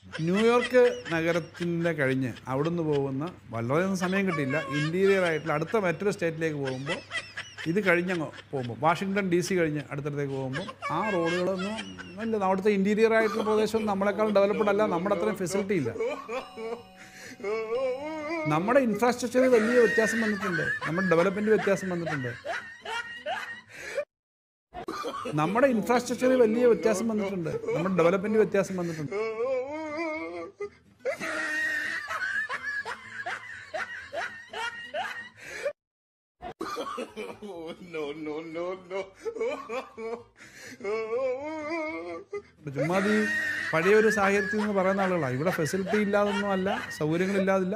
New York നഗരത്തിൻ്റെ കഴിഞ്ഞ് അവിടുന്ന് പോകുന്ന വളരെയൊന്നും സമയം കിട്ടിയില്ല ഇൻറ്റീരിയർ ആയിട്ടുള്ള അടുത്ത മറ്റൊരു സ്റ്റേറ്റിലേക്ക് പോകുമ്പോൾ ഇത് കഴിഞ്ഞങ്ങ് പോകുമ്പോൾ വാഷിങ്ടൺ ഡി സി കഴിഞ്ഞ് അടുത്തടുത്തേക്ക് പോകുമ്പോൾ ആ റോഡുകളൊന്നും ഇല്ല അവിടുത്തെ ഇൻറ്റീരിയർ ആയിട്ടുള്ള പ്രദേശം നമ്മളെക്കാൾ ഡെവലപ്ഡ് അല്ല നമ്മുടെ അത്രയും ഫെസിലിറ്റി ഇല്ല നമ്മുടെ ഇൻഫ്രാസ്ട്രക്ചറിൽ വലിയ വ്യത്യാസം വന്നിട്ടുണ്ട് നമ്മുടെ ഡെവലപ്മെൻറ്റ് വ്യത്യാസം വന്നിട്ടുണ്ട് നമ്മുടെ ഇൻഫ്രാസ്ട്രക്ചറിൽ വലിയ വ്യത്യാസം വന്നിട്ടുണ്ട് നമ്മുടെ ഡെവലപ്മെൻറ്റ് വ്യത്യാസം വന്നിട്ടുണ്ട് ചുമ്മാ ഈ പഴയ ഒരു സാഹചര്യത്തിൽ നിന്ന് പറയുന്ന ആളുകളാണ് ഇവിടെ ഫെസിലിറ്റി ഇല്ലാതൊന്നും അല്ല സൗകര്യങ്ങളില്ലാതില്ല